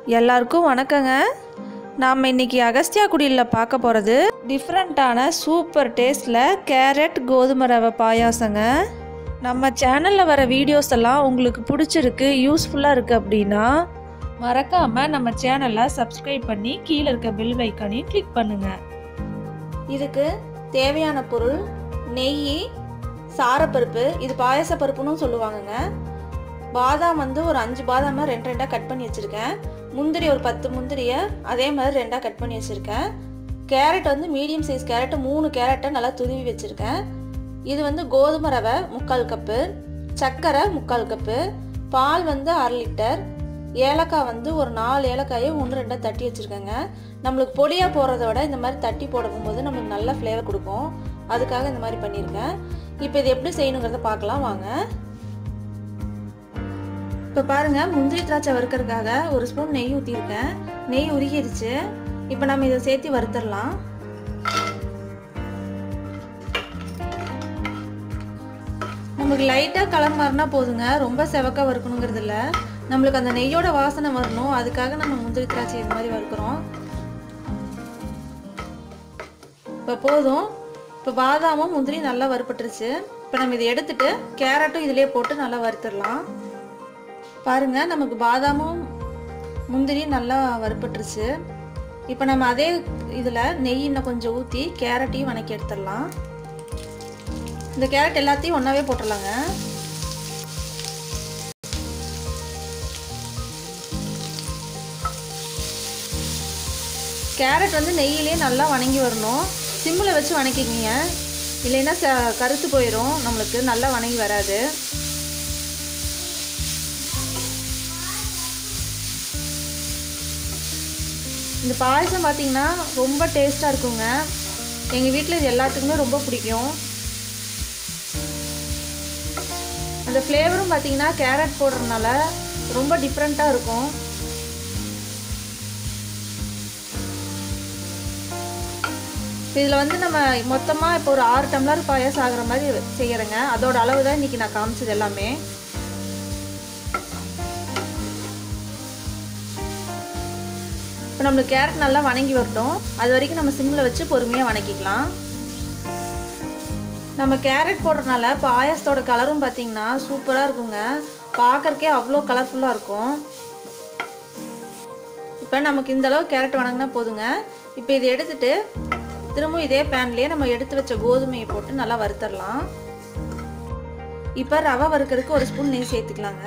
எல்லாருக்கும் வணக்கங்க நாம் இன்னைக்கு அகஸ்தியா குடியில் பார்க்க போகிறது டிஃப்ரெண்ட்டான சூப்பர் டேஸ்டில் கேரட் கோதுமை ரவை பாயாசங்க நம்ம சேனலில் வர வீடியோஸ் எல்லாம் உங்களுக்கு பிடிச்சிருக்கு யூஸ்ஃபுல்லாக இருக்குது அப்படின்னா மறக்காமல் நம்ம சேனலை சப்ஸ்கிரைப் பண்ணி கீழே இருக்க பெல் ஐக்கானையும் கிளிக் பண்ணுங்கள் இதுக்கு தேவையான பொருள் நெய் சாரப்பருப்பு இது பாயச பருப்புன்னு சொல்லுவாங்கங்க பாதாம் வந்து ஒரு அஞ்சு பாதாமை ரெண்டு ரெண்டாக கட் பண்ணி வச்சுருக்கேன் முந்திரி ஒரு பத்து முந்திரியை அதே மாதிரி ரெண்டாக கட் பண்ணி வச்சுருக்கேன் கேரட் வந்து மீடியம் சைஸ் கேரட்டு மூணு கேரட்டை நல்லா துருவி வச்சுருக்கேன் இது வந்து கோதுமை ரவை முக்கால் கப்பு சர்க்கரை முக்கால் கப்பு பால் வந்து அரை லிட்டர் ஏலக்காய் வந்து ஒரு நாலு ஏலக்காயை ஒன்று ரெண்டாக தட்டி வச்சுருக்கேங்க நம்மளுக்கு பொடியாக போடுறத விட இந்த மாதிரி தட்டி போடும்போது நம்மளுக்கு நல்ல ஃப்ளேவர் கொடுக்கும் அதுக்காக இந்த மாதிரி பண்ணியிருக்கேன் இப்போ இது எப்படி செய்யணுங்கிறத பார்க்கலாம் வாங்க இப்போ பாருங்கள் முந்திரி திராட்சை வறுக்கிறதுக்காக ஒரு ஸ்பூன் நெய் ஊற்றிருக்கேன் நெய் உருகிருச்சு இப்போ நம்ம இதை சேர்த்து வறுத்துடலாம் நமக்கு லைட்டாக கலர் மாறினா போதுங்க ரொம்ப செவக்காக வறுக்கணுங்கிறது இல்லை நம்மளுக்கு அந்த நெய்யோட வாசனை வரணும் அதுக்காக நம்ம முந்திரி திராட்சை இது மாதிரி வறுக்கிறோம் இப்போ போதும் இப்போ பாதாமும் முந்திரி நல்லா வறுப்பட்டுருச்சு இப்போ நம்ம இதை எடுத்துட்டு கேரட்டும் இதிலே போட்டு நல்லா வறுத்துடலாம் பாருங்க நமக்கு பாதாமும் முந்திரியும் நல்லா வறுப்பட்டுருச்சு இப்போ நம்ம அதே இதில் நெய் இன்னும் கொஞ்சம் ஊற்றி கேரட்டையும் வணக்கி எடுத்துடலாம் இந்த கேரட் எல்லாத்தையும் ஒன்றாவே போட்டுடலாங்க கேரட் வந்து நெய்யிலே நல்லா வணங்கி வரணும் சிம்மில் வச்சு வணக்கிக்கிங்க இல்லைன்னா ச கருத்து போயிடும் நம்மளுக்கு நல்லா வணங்கி வராது இந்த பாயசம் பார்த்தீங்கன்னா ரொம்ப டேஸ்ட்டாக இருக்குங்க எங்கள் வீட்டில் இது எல்லாத்துக்குமே ரொம்ப பிடிக்கும் அந்த ஃப்ளேவரும் பார்த்தீங்கன்னா கேரட் போடுறதுனால ரொம்ப டிஃப்ரெண்ட்டாக இருக்கும் இதில் வந்து நம்ம மொத்தமாக இப்போ ஒரு ஆறு டம்ளர் பாயாசம் ஆகிற மாதிரி செய்கிறேங்க அதோட அளவு தான் இன்றைக்கி நான் காமிச்சது எல்லாமே இப்போ நம்மளுக்கு கேரட் நல்லா வணங்கி வரட்டும் அது வரைக்கும் நம்ம சிம்மில் வச்சு பொறுமையாக வணக்கிக்கலாம் நம்ம கேரட் போடுறதுனால பாயாசத்தோட கலரும் பார்த்தீங்கன்னா சூப்பராக இருக்குங்க பார்க்கறக்கே அவ்வளோ கலர்ஃபுல்லாக இருக்கும் இப்போ நமக்கு இந்த அளவு கேரட் வணங்கினா போதுங்க இப்போ இதை எடுத்துட்டு திரும்பவும் இதே பேன்லேயே நம்ம எடுத்து வச்ச கோதுமையை போட்டு நல்லா வறுத்தரலாம் இப்போ ரவை வறுக்கிறதுக்கு ஒரு ஸ்பூன் நெய் சேர்த்துக்கலாங்க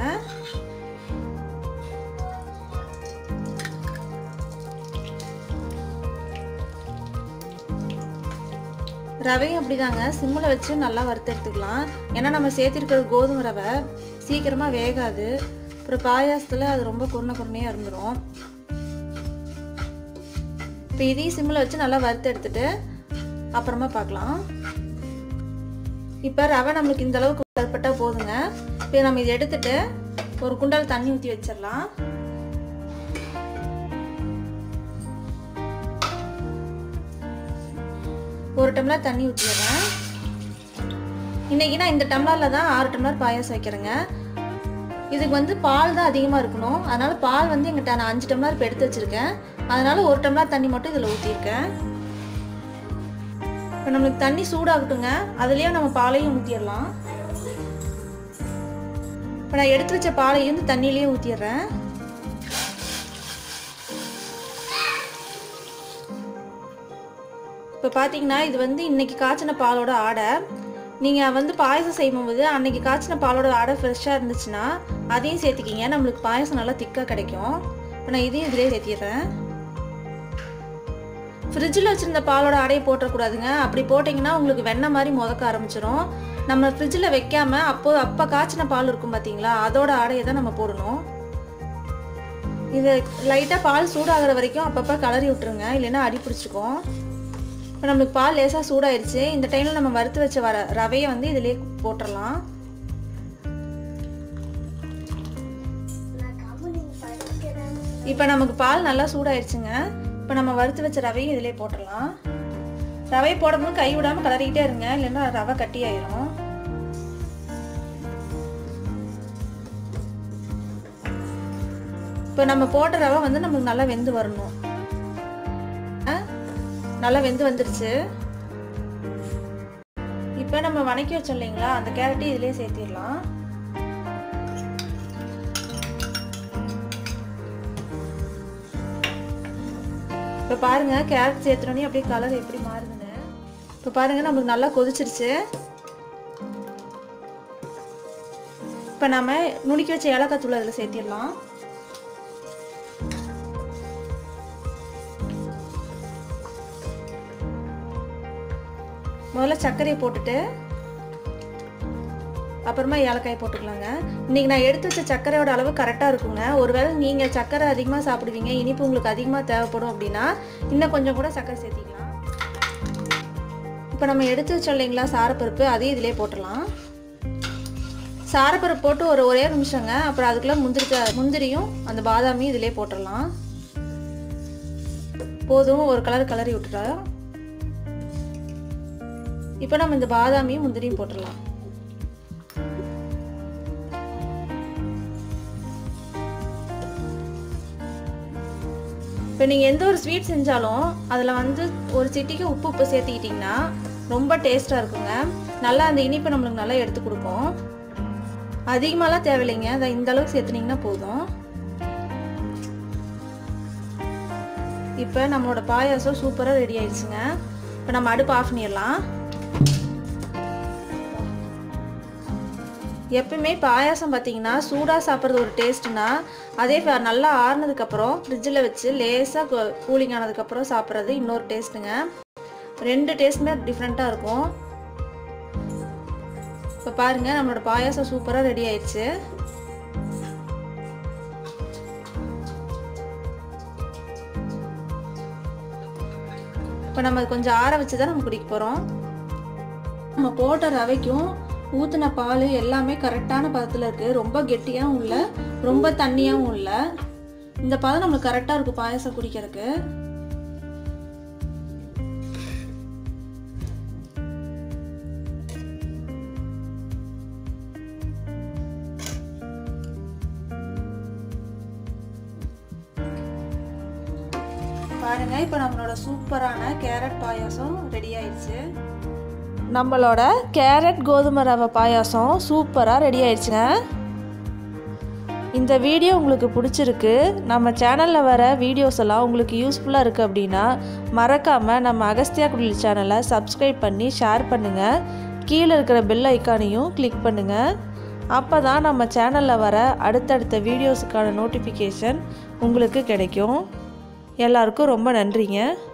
ரவையும் அப்படிதாங்க சிம்மில் வச்சு நல்லா வறுத்து எடுத்துக்கலாம் ஏன்னா நம்ம சேர்த்திருக்கிறது கோதுமை ரவை சீக்கிரமாக வேகாது அப்புறம் பாயாசத்தில் அது ரொம்ப குருணை குருணையாக இருந்துடும் இப்போ இதையும் சிம்மில் வச்சு நல்லா வறுத்து எடுத்துட்டு அப்புறமா பார்க்கலாம் இப்போ ரவை நம்மளுக்கு இந்த அளவுக்கு வறுப்பட்டால் போதுங்க இப்போ நம்ம இதை எடுத்துட்டு ஒரு குண்டால் தண்ணி ஊற்றி வச்சிடலாம் ஒரு டம்ளர் தண்ணி ஊற்றிடுறேன் இன்றைக்கி நான் இந்த டம்ளரில் தான் ஆறு டம்ளர் பாயாசம் வைக்கிறேங்க இதுக்கு வந்து பால் தான் அதிகமாக இருக்கணும் அதனால் பால் வந்து எங்கிட்ட நான் அஞ்சு டம்ளர் இப்போ எடுத்து வச்சுருக்கேன் அதனால் ஒரு டம்ளர் தண்ணி மட்டும் இதில் ஊற்றிருக்கேன் இப்போ நம்மளுக்கு தண்ணி சூடாகட்டுங்க அதுலேயே நம்ம பாலையும் ஊற்றிடலாம் இப்போ நான் எடுத்து வச்ச பாலையும் இந்த தண்ணியிலையும் ஊற்றிடுறேன் இப்போ பார்த்தீங்கன்னா இது வந்து இன்னைக்கு காய்ச்சின பாலோட ஆடை நீங்கள் வந்து பாயசம் செய்யும்போது அன்னைக்கு காய்ச்சின பாலோட ஆடை ஃப்ரெஷ்ஷாக இருந்துச்சுன்னா அதையும் சேர்த்துக்கிங்க நம்மளுக்கு பாயசம் நல்லா திக்காக கிடைக்கும் இப்போ நான் இதையும் இதிலே சேர்த்திடுறேன் ஃப்ரிட்ஜில் வச்சுருந்த பாலோட ஆடையை போட்டக்கூடாதுங்க அப்படி போட்டிங்கன்னா உங்களுக்கு வெண்ணெய் மாதிரி முதக்க ஆரம்பிச்சிடும் நம்ம ஃப்ரிட்ஜில் வைக்காம அப்போது அப்போ காய்ச்சின பால் இருக்கும் பார்த்தீங்களா அதோட ஆடையை தான் நம்ம போடணும் இது லைட்டாக பால் சூடாகிற வரைக்கும் அப்பப்போ கலரி விட்டுருங்க இல்லைன்னா அடி பிடிச்சிக்கும் இப்போ நம்மளுக்கு பால் லேசாக சூடாயிருச்சு இந்த டைமில் நம்ம வறுத்து வச்ச வர ரவையை வந்து இதிலே போட்டுடலாம் இப்போ நமக்கு பால் நல்லா சூடாயிருச்சுங்க இப்போ நம்ம வறுத்து வச்ச ரவையும் இதிலே போட்டுடலாம் ரவை போடும்போது கை விடாமல் கலரிக்கிட்டே இருங்க இல்லைன்னா ரவை கட்டி ஆயிரும் இப்போ நம்ம போட்ட ரவை வந்து நமக்கு நல்லா வெந்து வரணும் ஆ, நல்லா வெந்து வந்துருச்சு இப்போ நம்ம வணக்கி வச்சோம் இல்லைங்களா அந்த கேரட்டையும் இதுலேயே சேர்த்திடலாம் இப்போ பாருங்க கேரட் சேர்த்துனோடனே அப்படியே கலர் எப்படி மாறுதுன்னு இப்போ பாருங்க நம்மளுக்கு நல்லா கொதிச்சிருச்சு இப்போ நம்ம நுணுக்கி வச்ச ஏலக்காய் தூள் அதில் சேர்த்திடலாம் முதல்ல சர்க்கரையை போட்டுட்டு அப்புறமா ஏலக்காய் போட்டுக்கலாங்க இன்றைக்கி நான் எடுத்து வச்ச சர்க்கரையோட அளவு கரெக்டாக இருக்குங்க ஒருவேளை நீங்கள் சர்க்கரை அதிகமாக சாப்பிடுவீங்க இனிப்பு உங்களுக்கு அதிகமாக தேவைப்படும் அப்படின்னா இன்னும் கொஞ்சம் கூட சர்க்கரை சேர்த்திக்கலாம் இப்போ நம்ம எடுத்து வச்சோம் இல்லைங்களா சாரப்பருப்பு அதையும் இதிலே போட்டுடலாம் சாரப்பருப்பு போட்டு ஒரு ஒரே நிமிஷங்க அப்புறம் அதுக்குள்ளே முந்திரி முந்திரியும் அந்த பாதாமியும் இதிலே போட்டுடலாம் போதும் ஒரு கலர் கலரி விட்டுட்டா இப்போ நம்ம இந்த பாதாமியும் முந்திரியும் போட்டுடலாம் இப்போ நீங்கள் எந்த ஒரு ஸ்வீட் செஞ்சாலும் அதில் வந்து ஒரு சிட்டிக்கு உப்பு உப்பு சேர்த்துக்கிட்டிங்கன்னா ரொம்ப டேஸ்ட்டாக இருக்குங்க நல்லா அந்த இனிப்பை நம்மளுக்கு நல்லா எடுத்து கொடுக்கும் அதிகமாகலாம் தேவையில்லைங்க அதை இந்த அளவுக்கு சேர்த்துனீங்கன்னா போதும் இப்போ நம்மளோட பாயாசம் சூப்பராக ரெடி ஆயிடுச்சுங்க இப்போ நம்ம அடுப்பு ஆஃப் பண்ணிடலாம் எப்பவுமே பாயாசம் பார்த்தீங்கன்னா சூடாக சாப்பிட்றது ஒரு டேஸ்ட்னா அதே ஃப- நல்லா ஆறுனதுக்கப்புறம் ஃப்ரிட்ஜில் வச்சு லேசாக கூலிங் ஆனதுக்கப்புறம் சாப்பிட்றது இன்னொரு டேஸ்ட்டுங்க ரெண்டு டேஸ்ட்டுமே டிஃப்ரெண்ட்டாக இருக்கும் இப்போ பாருங்கள் நம்மளோட பாயாசம் சூப்பராக ரெடி ஆயிடுச்சு இப்போ நம்ம கொஞ்சம் ஆற வச்சு தான் நம்ம குடிக்க போகிறோம் நம்ம போட்ட ரவைக்கும் ஊற்றின பால் எல்லாமே கரெக்டான பதத்தில் இருக்குது ரொம்ப கெட்டியாகவும் இல்லை ரொம்ப தண்ணியாகவும் இல்லை இந்த பதம் நம்மளுக்கு கரெக்டாக இருக்கும் பாயாசம் குடிக்கிறதுக்கு பாருங்க இப்போ நம்மளோட சூப்பரான கேரட் பாயாசம் ரெடி ஆயிடுச்சு நம்மளோட கேரட் கோதுமை ரவை பாயாசம் சூப்பராக ரெடி ஆயிடுச்சுங்க இந்த வீடியோ உங்களுக்கு பிடிச்சிருக்கு நம்ம சேனலில் வர வீடியோஸ் எல்லாம் உங்களுக்கு யூஸ்ஃபுல்லாக இருக்குது அப்படின்னா மறக்காமல் நம்ம அகஸ்தியா குடில் சேனலை சப்ஸ்கிரைப் பண்ணி ஷேர் பண்ணுங்கள் கீழே இருக்கிற பெல் ஐக்கானையும் கிளிக் பண்ணுங்கள் அப்போ தான் நம்ம சேனலில் வர அடுத்தடுத்த வீடியோஸுக்கான நோட்டிஃபிகேஷன் உங்களுக்கு கிடைக்கும் எல்லாருக்கும் ரொம்ப நன்றிங்க